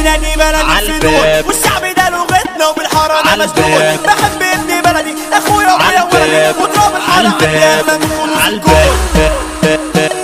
نادي بلدي الفنون عالباب. والشعب ده لغتنا وبالحاره انا عالباب. مسجون بحب ابن بلدي اخويا وابويا وولدي عالباب وتراب الحاره عندي عالباب اغلى من كنوز عالباب الكون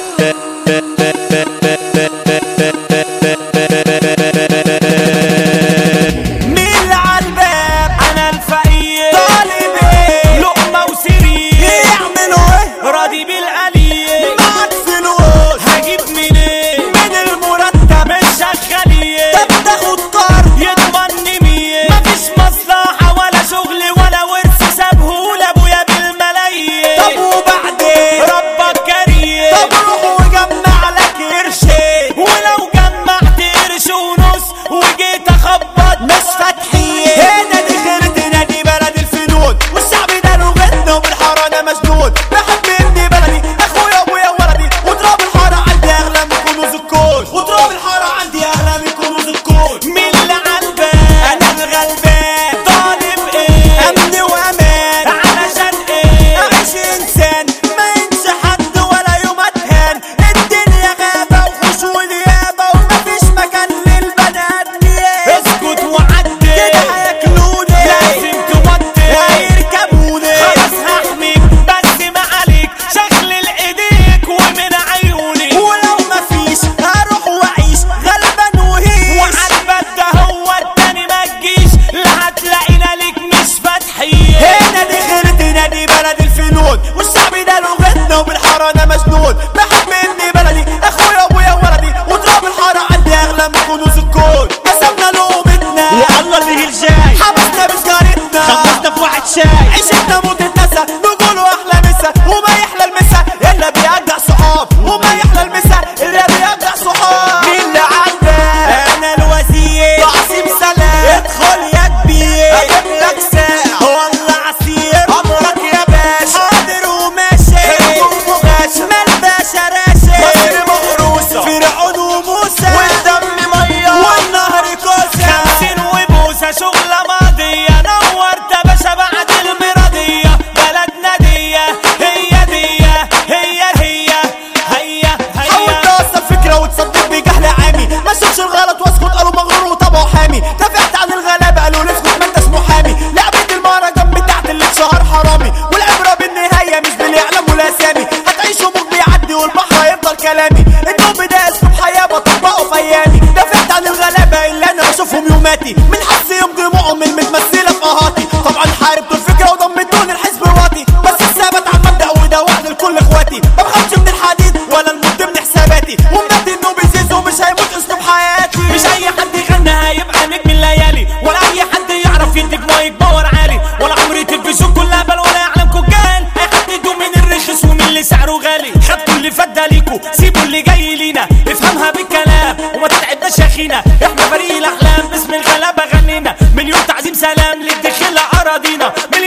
مين اللي عالباب انا الفقير طالب ايه لقمة وسرير يعملوا ايه راضي بالقليل معاك فلوس هجيب منين من المرتب مش شغالين طب تاخد قرض يضمني مين مفيش مصلحة ولا شغل ولا ورث سابهولي ابويا بالملايين طب وبعدين ربك كريم طب روح وجمع لك قرشين ولو جمعت قرش ونص وجيت اخبط مش فاتحين هنا دي خيرة نادي بلد الفنون والشعب ده لغتنا وبالحارة انا مجنون بحب ابني بلدي اخويا وابويا وولدي وتراب الحارة عندي اغلى من كنوز الكون وتراب الحارة عندي اغلى من كنوز الكون مين اللي عالبال انا الغلبان طالب ايه امن وامان علشان ايه اعيش انسان ما ينسى حد ولا يوم اتهان الدنيا غابة وخش ونيابة ومفيش مكان للبني ادمين اسكت وعدي كده هياكلوني لازم توطي هيركبوني خلاص هحميك بس ما عليك شغل ايديك ومن عيوني ولو مفيش هروح واعيش غلبان وهيش وعالبال ده هو التاني ما تجيش لا هتلاقينا ليك مش فاتحين هنا دي خيرتي نادي بلد الفنون والشعب ده لغتنا وبالحارة انا مجنون بحب ابني بلدي اخويا وابويا وولدي وتراب الحارة عندي اغلى من كنوز الكون قسمنا لقمتنا يا الله اللي الجاي حبسنا بسجارتنا خلصنا في واحد شاي عيشتنا موت النسا نقولوا احلى مسا وما يحلى المسا الا بيرجع صحاب وما يحلى المسا الا بيرجع صحاب مين اللي عندك انا الوزير عصيم سلام ادخل يا كبير اجيب لك ساعة والله عسير امرك يا باشا حاضر وماشي حلو ومغاشى ما الباشا راشد مصر مغروسة فرعون وموسى والدم مية والنهر كوسة خمسين وبوسة شغلة ماضية نورت يا باشا بعد المرضية بلدنا دي هي دي هي هي هي حاول هي توصل فكرة وتصدق بجهل عامي ما شوفش الغلط واسكت قالوا مغرور وطبعه حامي دافعت عن الغلابة قالوا لي اسكت ما انتش محامي لعبة المهرجان بتاعت اللي اتشهر حرامي والعبرة بالنهاية مش بالإعلام والأسامي هتعيشوا موج بيعدي والبحر هيفضل كلامي النوب ده اسلوب حياة بطبقه في أيامي دافعت عن الغلابة اللي أنا بشوفهم يوماتي من حظ يوم دموعهم المتمثلة في قهاتي طبعا حاربتوا الفكرة وضمتوني الحزب الواطي بس الثابت على المبدأ وده وعد لكل اخواتي ما بخافش من الحديد ولا الموت ضمن حساباتي ومنادي انه بيزيز ومش هيموت اسلوب حياتي مش اي حد يغنى هيبقى نجم الليالي ولا اي حد يعرف يديك مايك باور عالي ولا عمري تلفزيون كلها بل ولا يعلم كوكال اي حد يدوم من الرخيص ومن اللي سعره غالي خدتوا اللي فات ده ليكوا سيبوا اللي جاي لينا افهمها بالكلام وما تتعبناش يا اخينا احنا فريق الاحلام باسم الغلابه غنينا مليون تعظيم سلام للدخل اراضينا من